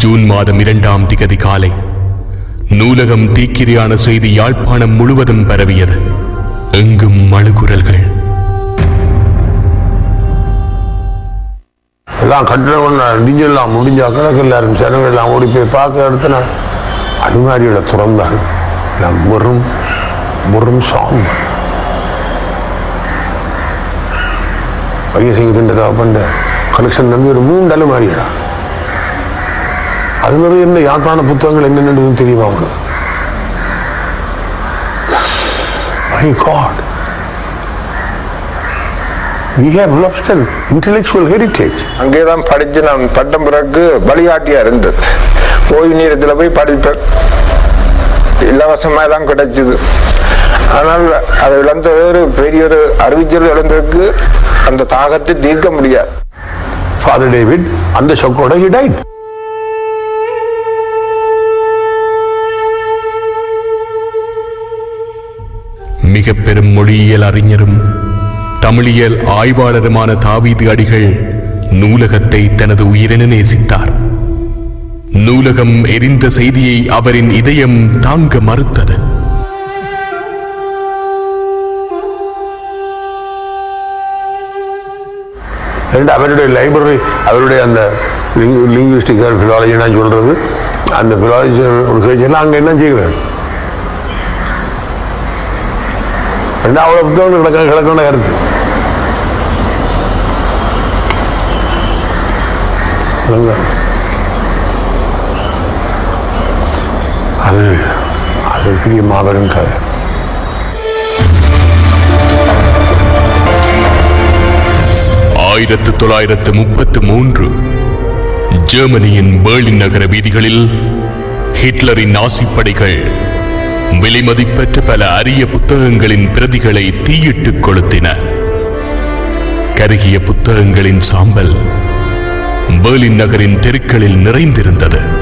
June மாதம் இரண்டாம் திகதி காலை நூலகம் தீக்கிரையான செய்தி யாழ்ப்பாணம் முழுவதும் பரவியது எங்கும் மழுகுரல்கள் எல்லாம் கட்டிடம் டிஞ்செல்லாம் முடிஞ்சா கணக்கு எல்லாரும் ஜனங்கள் எல்லாம் ஓடி போய் பார்க்க இடத்துல அனுமாரியோட துறந்தாங்க எல்லாம் வெறும் வெறும் சாங் பையசிங்கிட்ட தகப்பண்ட கலெக்ஷன் நம்பி ஒரு மூணு அலுமாரியடா அது மாதிரி இருந்த யாழ்ப்பாண புத்தகங்கள் என்னென்னு தெரியுமா உங்களுக்கு My God. We have lost an intellectual heritage. அங்கேதான் படிச்சு நான் பட்டம் பிறகு வழிகாட்டியா இருந்தது ஓய்வு நேரத்தில் போய் படிப்பேன் இலவசமா எல்லாம் கிடைச்சது ஆனால் அதை இழந்தது ஒரு பெரிய ஒரு அறிவிச்சல் இழந்ததுக்கு அந்த தாகத்தை தீர்க்க முடியாது Father David, அந்த ஷொக்கோட he died. மிக பெரும் மொழியியல் அறிஞரும் தமிழியல் ஆய்வாளருமான தாவீது அடிகள் நூலகத்தை தனது உயிரென நேசித்தார் நூலகம் எரிந்த செய்தியை அவரின் இதயம் தாங்க மறுத்தது ரெண்டு அவருடைய லைப்ரரி அவருடைய அந்த லிங்குவிஸ்டிக் ஃபிலாலஜி நான் சொல்றது அந்த ஃபிலாலஜி ரிசர்ச் அங்கே என்ன செய்கிறார் ரெண்டு அவ்வளோ புத்தகங்கள் கிடக்க கிடக்கணும் கருத்து சொல்லுங்க. அது அது ஒரு பெரிய மாபெரும் கதை ஆயிரத்து தொள்ளாயிரத்து முப்பத்து மூன்று ஜெர்மனியின் பேர்லின் நகர வீதிகளில் ஹிட்லரின் நாசிப்படைகள் விலைமதிப்பற்ற பல அரிய புத்தகங்களின் பிரதிகளை தீயிட்டுக் கொளுத்தின கருகிய புத்தகங்களின் சாம்பல் பேர்லின் நகரின் தெருக்களில் நிறைந்திருந்தது